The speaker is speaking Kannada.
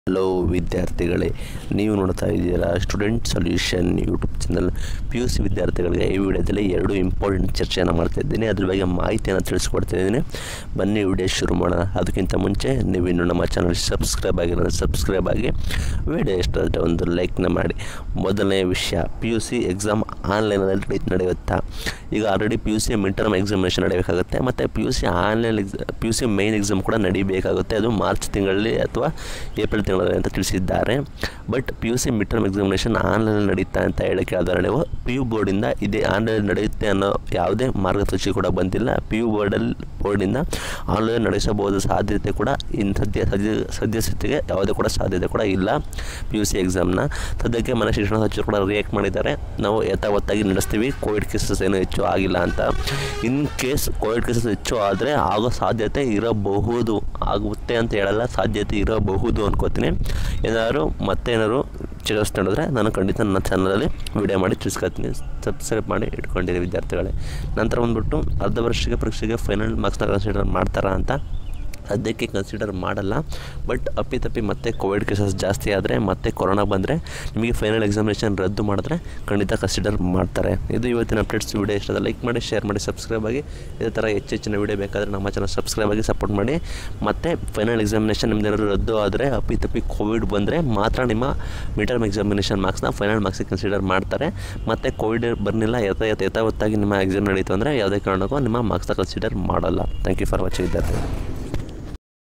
ಹಲೋ ವಿದ್ಯಾರ್ಥಿಗಳೇ ನೀವು ನೋಡ್ತಾ ಇದ್ದೀರಾ student solution YouTube channel P U C ವಿದ್ಯಾರ್ಥಿಗಳಿಗೆ ಈ ವಿಡಿಯೋದಲ್ಲಿ ಎರಡು ಇಂಪಾರ್ಟೆಂಟ್ ಚರ್ಚೆಯನ್ನು ಮಾಡ್ತಾ ಇದ್ದೀನಿ ಅದ್ರ ಬಗ್ಗೆ ಮಾಹಿತಿಯನ್ನು ತಿಳಿಸ್ಕೊಡ್ತಾ ಇದ್ದೀನಿ ಬನ್ನಿ ವಿಡಿಯೋ ಶುರು ಮಾಡೋಣ ಅದಕ್ಕಿಂತ ಮುಂಚೆ ನೀವು ಇನ್ನೂ ನಮ್ಮ ಚಾನಲ್ ಸಬ್ಸ್ಕ್ರೈಬ್ ಆಗಿರೋದು ಸಬ್ಸ್ಕ್ರೈಬ್ ಆಗಿ ವಿಡಿಯೋ ಇಷ್ಟ ಆದರೆ ಒಂದು ಲೈಕ್ನ ಮಾಡಿ ಮೊದಲನೇ ವಿಷಯ ಪಿ ಯು ಸಿ ಎಕ್ಸಾಮ್ ಆನ್ಲೈನಲ್ಲಿ ನಡೆಯುತ್ತಾ ಈಗ already P U C mid term examination ನಡೆಯಬೇಕಾಗುತ್ತೆ ಮತ್ತು P U C online ex P U C main exam ಕೂಡ ನಡಿಬೇಕಾಗುತ್ತೆ ಅದು ಮಾರ್ಚ್ ತಿಂಗಳಲ್ಲಿ ಅಥವಾ ಏಪ್ರಿಲ್ ತಿಂಗಳಲ್ಲಿ ಅಂತ ತಿಳಿಸಿದ್ದಾರೆ but P U C mid term examination ಆನ್ಲೈನಲ್ಲಿ ನಡೀತಾ ಅಂತ ಹೇಳಕ್ಕೆ ಹೇಳಿದ್ರೆ ನೀವು ಪಿ ಯು ಬೋರ್ಡಿಂದ ಇದೇ ಆನ್ಲೈನ್ ನಡೆಯುತ್ತೆ ಅನ್ನೋ ಯಾವುದೇ ಮಾರ್ಗಸೂಚಿ ಕೂಡ ಬಂದಿಲ್ಲ ಪಿ ಯು ಬೋರ್ಡಲ್ಲಿ ಬೋರ್ಡಿಂದ ಆನ್ಲೈನ್ ನಡೆಸಬಹುದು ಸಾಧ್ಯತೆ ಕೂಡ ಇನ್ನು ಸದ್ಯ ಸದ್ಯ ಸದ್ಯಸ್ಥಿತಿಗೆ ಯಾವುದೇ ಕೂಡ ಸಾಧ್ಯತೆ ಕೂಡ ಇಲ್ಲ ಪಿ ಯು ಸಿ ಎಕ್ಸಾಮ್ನ ಸದ್ಯಕ್ಕೆ ಮನೆ ಶಿಕ್ಷಣ ಸಚಿವರು ಕೂಡ ರಿಯಾಕ್ಟ್ ಮಾಡಿದ್ದಾರೆ ನಾವು ಯಥಾವತ್ತಾಗಿ ನಡೆಸ್ತೀವಿ ಕೋವಿಡ್ ಕೇಸಸ್ ಏನು ಹೆಚ್ಚು ಆಗಿಲ್ಲ ಅಂತ ಇನ್ ಕೇಸ್ ಕೋವಿಡ್ ಕೇಸಸ್ ಹೆಚ್ಚು ಆದರೆ ಆಗೋ ಸಾಧ್ಯತೆ ಇರಬಹುದು ಆಗುತ್ತೆ ಅಂತ ಹೇಳಲ್ಲ ಸಾಧ್ಯತೆ ಇರಬಹುದು ಅನ್ಕೋತೀನಿ ಏನಾದ್ರು ಮತ್ತೇನಾದ್ರು ಚೇಂಜಸ್ ನಡೆದ್ರೆ ನಾನು ಖಂಡಿತ ನನ್ನ ಚಾನಲಲ್ಲಿ ವಿಡಿಯೋ ಮಾಡಿ ತಿಳಿಸ್ಕೊತೀನಿ ಸಬ್ಸ್ಕ್ರೈಬ್ ಮಾಡಿ ಇಟ್ಕೊಂಡಿರಿ ವಿದ್ಯಾರ್ಥಿಗಳೇ ನಂತರ ಬಂದ್ಬಿಟ್ಟು ಅರ್ಧ ವರ್ಷಕ್ಕೆ ಪರೀಕ್ಷೆಗೆ ಫೈನಲ್ ಮಾರ್ಕ್ಸ್ನ ಕನ್ಸಿಡರ್ ಮಾಡ್ತಾರಾ ಅಂತ ಸದ್ಯಕ್ಕೆ ಕನ್ಸಿಡರ್ ಮಾಡಲ್ಲ ಬಟ್ ಅಪ್ಪಿತಪ್ಪಿ ಮತ್ತೆ ಕೋವಿಡ್ ಕೇಸಸ್ ಜಾಸ್ತಿ ಆದರೆ ಮತ್ತೆ ಕೊರೋನಾ ಬಂದರೆ ನಿಮಗೆ ಫೈನಲ್ ಎಕ್ಸಾಮಿನೇಷನ್ ರದ್ದು ಮಾಡಿದ್ರೆ ಖಂಡಿತ ಕನ್ಸಿಡರ್ ಮಾಡ್ತಾರೆ ಇದು ಇವತ್ತಿನ ಅಪ್ಡೇಟ್ಸ್ ವಿಡಿಯೋ ಇಷ್ಟದ ಲೈಕ್ ಮಾಡಿ ಶೇರ್ ಮಾಡಿ ಸಬ್ಸ್ಕ್ರೈಬ್ ಆಗಿ ಇದೇ ಥರ ಹೆಚ್ಚು ಹೆಚ್ಚಿನ ವಿಡಿಯೋ ಬೇಕಾದರೆ ನಮ್ಮ ಚಾನಲ್ ಸಬ್ಸ್ಕ್ರೈಬ್ ಆಗಿ ಸಪೋರ್ಟ್ ಮಾಡಿ ಮತ್ತು ಫೈನಲ್ ಎಕ್ಸಾಮಿನೇಷನ್ ನಿಮ್ದೇನಾದ್ರು ರದ್ದು ಆದರೆ ಅಪ್ಪಿತಪ್ಪಿ ಕೋವಿಡ್ ಬಂದರೆ ಮಾತ್ರ ನಿಮ್ಮ ಮಿಡ್ ಟರ್ಮ್ ಎಕ್ಸಾಮಿನೇಷನ್ ಮಾರ್ಕ್ಸ್ನ ಫೈನಲ್ ಮಾರ್ಕ್ಸಿಗೆ ಕನ್ಸಿಡರ್ ಮಾಡ್ತಾರೆ ಮತ್ತು ಕೋವಿಡ್ ಬರಲಿಲ್ಲ ಯಥ ಯಥ ಯಥಾವತ್ತಾಗಿ ನಿಮ್ಮ ಎಕ್ಸಾಮ್ ನಡೀತು ಅಂದರೆ ಯಾವುದೇ ಕಾರಣಕ್ಕೂ ನಿಮ್ಮ ಮಾರ್ಕ್ಸ್ನ ಕನ್ಸಿಡರ್ ಮಾಡಲ್ಲ ಥ್ಯಾಂಕ್ ಯು ಫಾರ್ ವಾಚಿಂಗ್ ವಿದ್ಯಾರ್ಥಿ